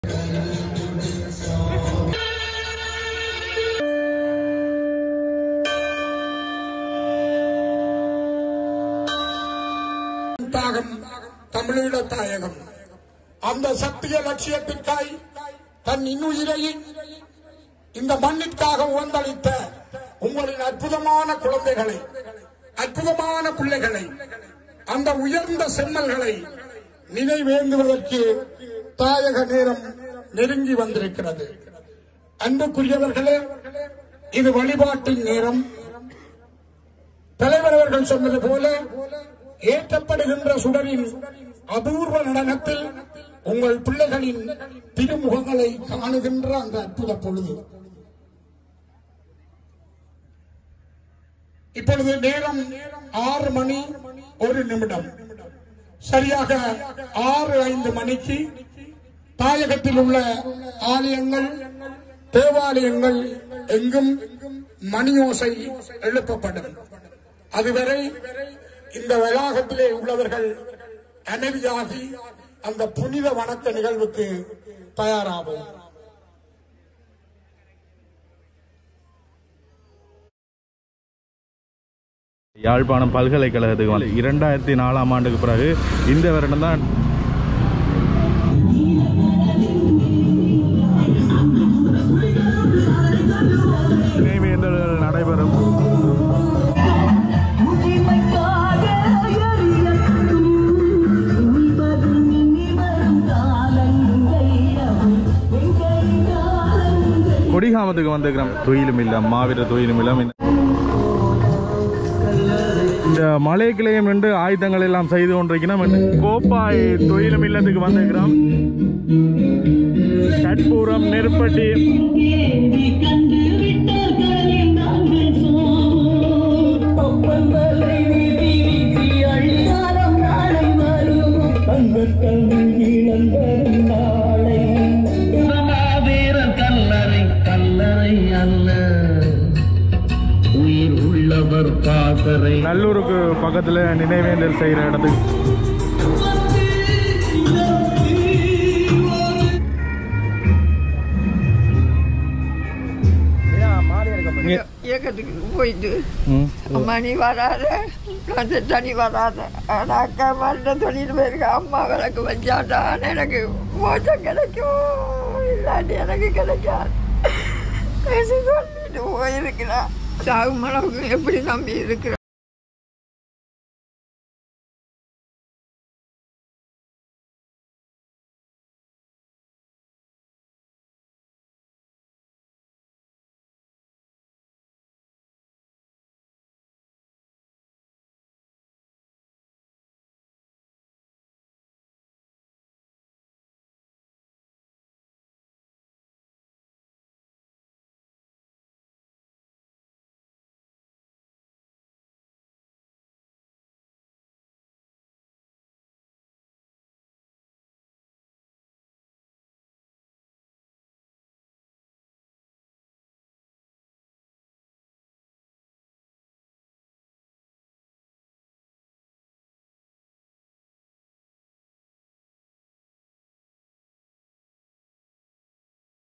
தாகம் தமிழீழ தாயகம் அந்த சத்திய லட்சியத்திற்காய் தன் இன்னுயிரை இந்த மண்ணிற்காக உவந்தளித்த உங்களின் அற்புதமான குழந்தைகளை அற்புதமான பிள்ளைகளை அந்த உயர்ந்த செம்மல்களை நினைவேந்துவதற்கு தாயக நேரம் நெருங்கி வந்திருக்கிறது அன்புக்குரியவர்களே இது வழிபாட்டின் நேரம் தலைவர் அவர்கள் சொன்னது போல ஏற்றப்படுகின்ற சுடரின் அபூர்வ நடனத்தில் உங்கள் பிள்ளைகளின் திருமுகங்களை காணுகின்ற அந்த அற்புத பொழுது இப்பொழுது நேரம் ஆறு மணி ஒரு நிமிடம் சரியாக ஆறு ஐந்து மணிக்கு தாயகத்தில் உள்ள ஆலயங்கள் தேவாலயங்கள் எங்கும் மணியோசை எழுப்பப்படும் அதுவரை இந்த வளாகத்திலே உள்ளவர்கள் அமைதியாகி அந்த புனித வணக்க நிகழ்வுக்கு தயாராகும் யாழ்ப்பாணம் பல்கலைக்கழகத்துக்கு வந்து இரண்டாயிரத்தி நாலாம் ஆண்டுக்கு பிறகு இந்த வருடம் தான் நினைவேந்தல்கள் நடைபெறும் உரிமைக்காக எரியட்டும் உய்வதும் இனி வரும் காலங்கள் எங்கள் காலங்கள் கொடிகாமத்துக்கு வந்துக்கிறோம் துயிலும் இல்லை மாவீர துயிலும் இல்லை இந்த மலைக்கிளையம் நின்று ஆயுதங்கள் எல்லாம் செய்து கொண்டிருக்கிறோம் கோப்பாய் துயிலும் இல்லத்துக்கு வந்துக்கிறோம் கட்பூரம் நெருப்பட்டி தேடி கண்டு விட்டார்களின் நாங்கள் சோம் ஒப்பந்தலை வீசி வீசி அழிந்தாலும் நாளை வரும் தங்கத்தல் இழந்தரும் நாளை வீரர் கல்லறை கல்லறை அல்ல உயிர் உள்ளவர் பாசறை நல்லூருக்கு பக்கத்தில் நினைவேந்தல் செய்கிற இடத்துக்கு இங்க- இயக்கத்துக்கு போயிட்டு ம். அம்மா நீ வராத நான் செத்தா நீ வராத ஆனால் அக்கா மருந்த தொழில் போயிருக்க அம்மா விளக்கு வச்சாட்டான் எனக்கு மோசம் கிடைக்கும் இல்லாட்டி எனக்கு கிடைக்காது பேசி சொல்லிட்டு போயிருக்கிறான் சாகும் அளவுக்கு எப்படி நம்பி இருக்கிறான்